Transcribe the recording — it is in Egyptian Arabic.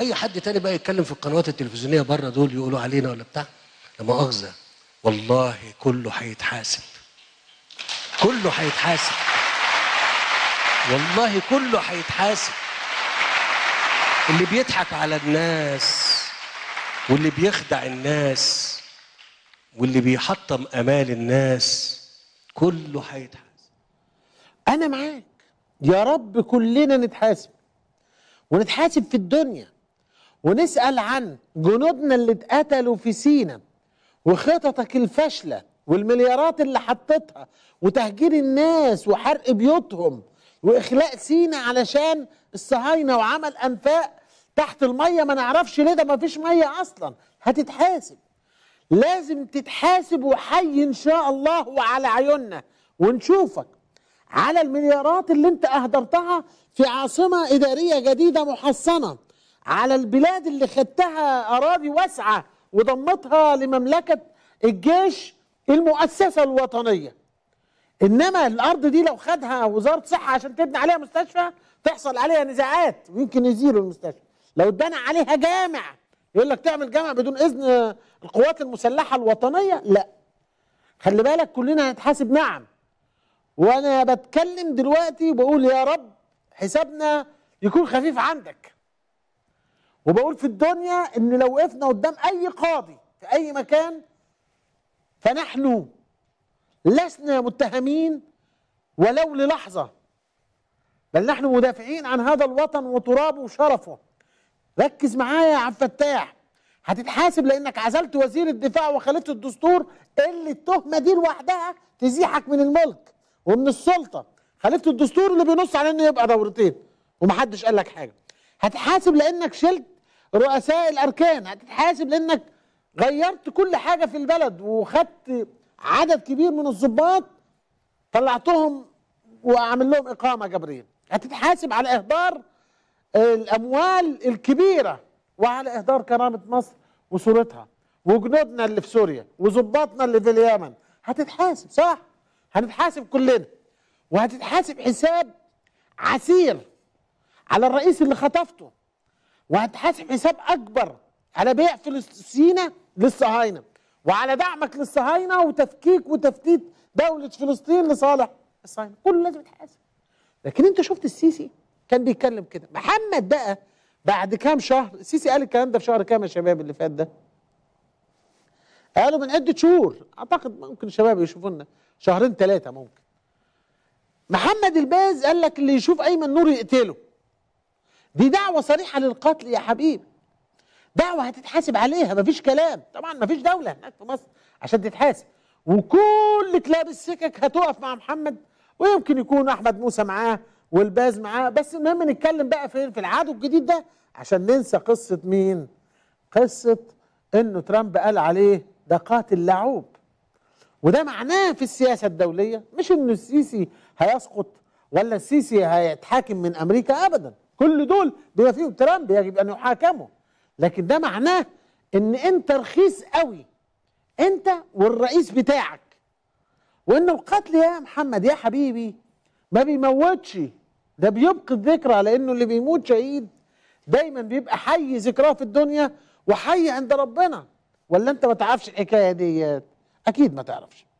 اي حد تاني بقى يتكلم في القنوات التلفزيونيه بره دول يقولوا علينا ولا بتاع لا مؤاخذه والله كله هيتحاسب كله هيتحاسب والله كله هيتحاسب اللي بيضحك على الناس واللي بيخدع الناس واللي بيحطم امال الناس كله هيتحاسب انا معاك يا رب كلنا نتحاسب ونتحاسب في الدنيا ونسال عن جنودنا اللي اتقتلوا في سينا وخططك الفاشله والمليارات اللي حطيتها وتهجير الناس وحرق بيوتهم واخلاء سينا علشان الصهاينه وعمل انفاق تحت الميه ما نعرفش ليه ده ما فيش ميه اصلا هتتحاسب لازم تتحاسب وحي ان شاء الله وعلى عيوننا ونشوفك على المليارات اللي انت اهدرتها في عاصمه اداريه جديده محصنه على البلاد اللي خدتها اراضي واسعه وضمتها لمملكه الجيش المؤسسه الوطنيه انما الارض دي لو خدها وزاره صحه عشان تبني عليها مستشفى تحصل عليها نزاعات ويمكن يزيلوا المستشفى لو اتبنى عليها جامع يقول لك تعمل جامع بدون اذن القوات المسلحه الوطنيه لا خلي بالك كلنا هنتحاسب نعم وانا بتكلم دلوقتي وبقول يا رب حسابنا يكون خفيف عندك وبقول في الدنيا ان لو وقفنا قدام اي قاضي في اي مكان فنحن لسنا متهمين ولو للحظه بل نحن مدافعين عن هذا الوطن وترابه وشرفه ركز معايا يا عبد الفتاح هتتحاسب لانك عزلت وزير الدفاع وخالفت الدستور اللي التهمه دي لوحدها تزيحك من الملك ومن السلطه خالفت الدستور اللي بينص على انه يبقى دورتين ومحدش قال لك حاجه هتتحاسب لانك شلت رؤساء الاركان هتتحاسب لانك غيرت كل حاجه في البلد وخدت عدد كبير من الضباط طلعتهم واعمل لهم اقامه جبريه هتتحاسب على اهدار الاموال الكبيره وعلى اهدار كرامه مصر وصورتها وجنودنا اللي في سوريا وظباطنا اللي في اليمن هتتحاسب صح هنتحاسب كلنا وهتتحاسب حساب عسير على الرئيس اللي خطفته وهتحاسب حساب اكبر على بيع فلسطينة للصهاينه وعلى دعمك للصهاينه وتفكيك وتفتيت دوله فلسطين لصالح الصهاينه كله لازم يتحاسب لكن انت شفت السيسي كان بيتكلم كده محمد بقى بعد كام شهر السيسي قال الكلام ده في شهر كام يا شباب اللي فات ده قالوا من عده شهور اعتقد ممكن الشباب يشوفونا شهرين ثلاثه ممكن محمد الباز قال لك اللي يشوف ايمن نور يقتله دي دعوه صريحه للقتل يا حبيبي دعوه هتتحاسب عليها مفيش كلام طبعا مفيش دوله هناك في مصر عشان تتحاسب وكل كلاب السكك هتقف مع محمد ويمكن يكون احمد موسى معاه والباز معاه بس المهم نتكلم بقى فين في العدو الجديد ده عشان ننسى قصه مين قصه انه ترامب قال عليه ده قاتل لعوب وده معناه في السياسه الدوليه مش انه السيسي هيسقط ولا السيسي هيتحاكم من امريكا ابدا كل دول بما فيهم ترامب يجب ان يحاكموا لكن ده معناه ان انت رخيص قوي انت والرئيس بتاعك وان القتل يا محمد يا حبيبي ما بيموتش ده بيبقي الذكرى لانه اللي بيموت شهيد دايما بيبقى حي ذكراه في الدنيا وحي عند ربنا ولا انت ما تعرفش الحكايه ديت اكيد ما تعرفش